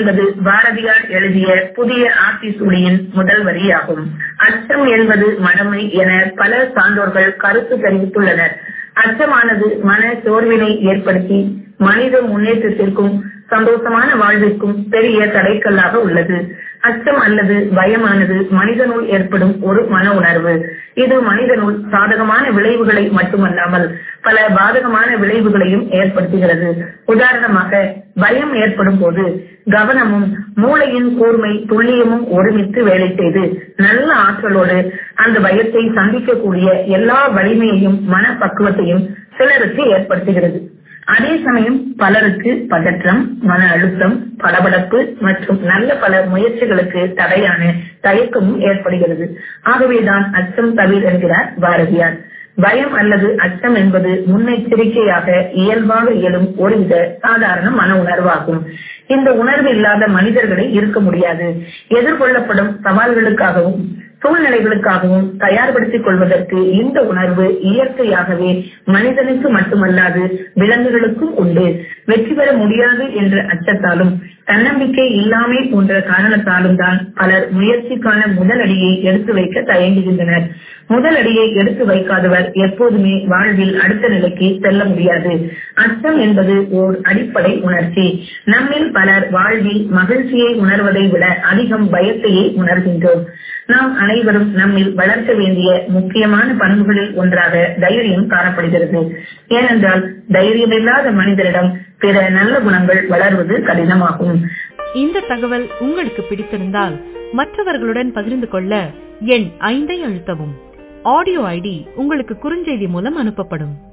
என்பது பாரதியார் எழுதிய புதிய ஆத்திசூடியின் முதல் வரியாகும் அச்சம் என்பது மடமை என பல சான்றோர்கள் கருத்து தெரிவித்துள்ளனர் அச்சமானது மன சோர்வினை ஏற்படுத்தி மனித முன்னேற்றத்திற்கும் சந்தோஷமான வாழ்விற்கும் பெரிய தடைக்கல்லாக உள்ளது அச்சம் அல்லது பயமானது மனிதனுள் ஏற்படும் ஒரு மன உணர்வு இது மனிதனுள் சாதகமான விளைவுகளை மட்டுமல்லாமல் பல பாதகமான விளைவுகளையும் ஏற்படுத்துகிறது உதாரணமாக பயம் ஏற்படும் போது கவனமும் மூளையின் கூர்மை துல்லியமும் ஒருமித்து வேலை செய்து நல்ல ஆற்றலோடு அந்த பயத்தை சந்திக்கக்கூடிய எல்லா வலிமையையும் மனப்பக்குவத்தையும் சிலருக்கு ஏற்படுத்துகிறது அதே சமயம் பலருக்கு பதற்றம் மன அழுத்தம் படபடப்பு மற்றும் நல்ல பல முயற்சிகளுக்கு தடையான தயக்கமும் ஏற்படுகிறது ஆகவேதான் அச்சம் தவிர என்கிறார் பாரதியார் பயம் அல்லது அச்சம் என்பது முன்னெச்சரிக்கையாக இயல்பாக இயலும் ஒருவித சாதாரண மன உணர்வாகும் இந்த உணர்வு இல்லாத மனிதர்களை இருக்க முடியாது எதிர்கொள்ளப்படும் சவால்களுக்காகவும் சூழ்நிலைகளுக்காகவும் தயார்படுத்திக் கொள்வதற்கு இந்த உணர்வு இயற்கையாகவே மனிதனுக்கு மட்டுமல்லாது விலங்குகளுக்கும் உண்டு வெற்றி பெற முடியாது என்ற அச்சத்தாலும் தன்னம்பிக்கை இல்லாமை போன்ற காரணத்தாலும் தான் பலர் முயற்சிக்கான முதல் அடியை எடுத்து வைக்க தயங்குகின்றனர் முதல் அடியை எடுத்து வைக்காதவர் எப்போதுமே வாழ்வில் அடுத்த நிலைக்கு செல்ல முடியாது அச்சம் என்பது ஓர் அடிப்படை உணர்ச்சி நம்மில் பலர் வாழ்வில் மகிழ்ச்சியை உணர்வதை விட அதிகம் பயத்தையே உணர்கின்றோம் நாம் அனைவரும் நம்மில் வளர்க்க வேண்டிய முக்கியமான பண்புகளில் ஒன்றாக தைரியம் காணப்படுகிறது ஏனென்றால் தைரியமில்லாத மனிதரிடம் பிற நல்ல குணங்கள் வளர்வது கடினமாகும் இந்த தகவல் உங்களுக்கு பிடித்திருந்தால் மற்றவர்களுடன் பகிர்ந்து கொள்ள எண் ஐந்தை அழுத்தவும் ஆடியோ ஐடி உங்களுக்கு குறுஞ்செய்தி மூலம் அனுப்பப்படும்